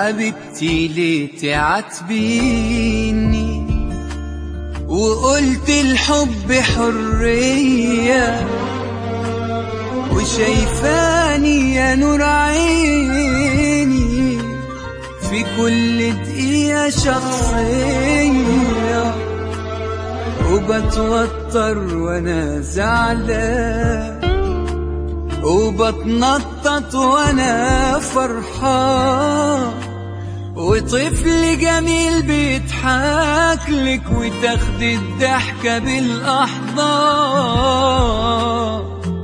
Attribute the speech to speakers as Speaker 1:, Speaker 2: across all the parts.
Speaker 1: حبيبتي ليه تعاتبيني وقلت الحب حرية وشايفاني يا نور عيني في كل دقيقة شخصية وبتوتر وانا زعلان وبتنطط وانا فرحان وطفل جميل بيضحك لك وتاخد الضحكة بالأحضان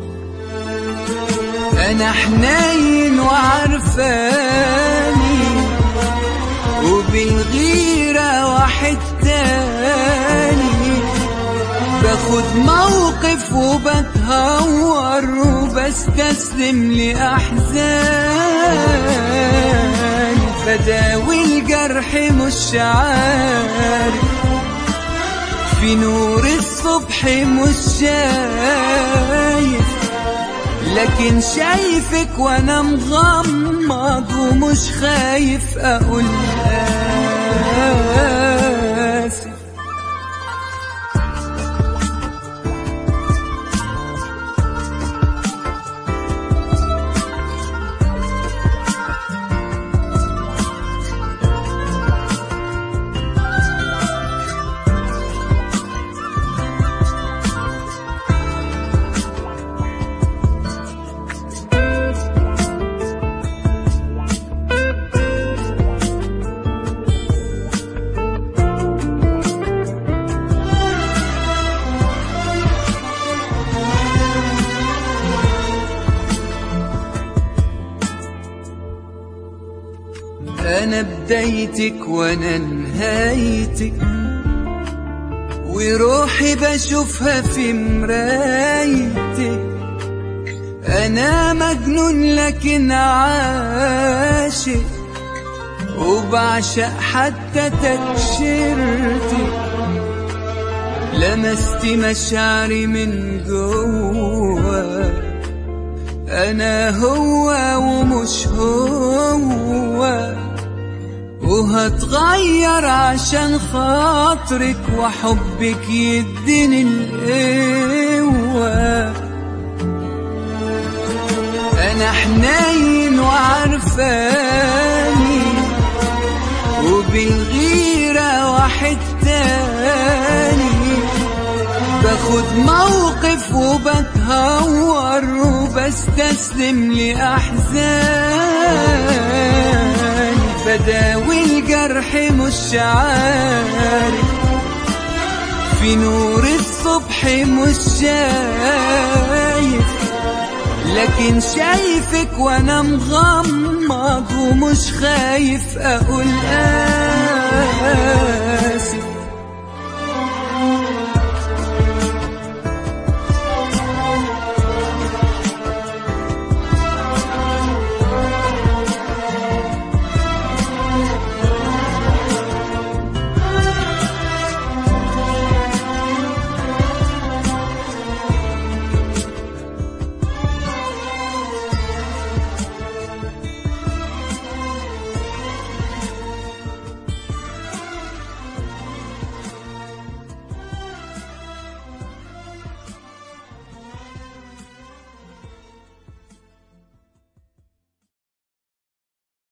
Speaker 1: أنا حنين وعرفاني وبالغيرة واحد تاني باخد موقف وبتهور وبستسلم لأحزاني فداوي الجرح مش عارف في نور الصبح مش شايف لكن شايفك وانا مغمض ومش خايف اقول اسف أنا بدايتك وأنا نهايتك وروحي بشوفها في مرايتك أنا مجنون لكن عاشق وبعشق حتى تكشيرتك لمست مشاعري من جوا أنا هو ومش هو وهتغير عشان خاطرك وحبك يديني القوة أنا حنين وعرفاني وبالغيرة واحد تاني باخد موقف وبتهور وبستسلم لأحزاني بداوي الجرح مش عارف في نور الصبح مش شايف لكن شايفك وانا مغمض ومش خايف اقول اسف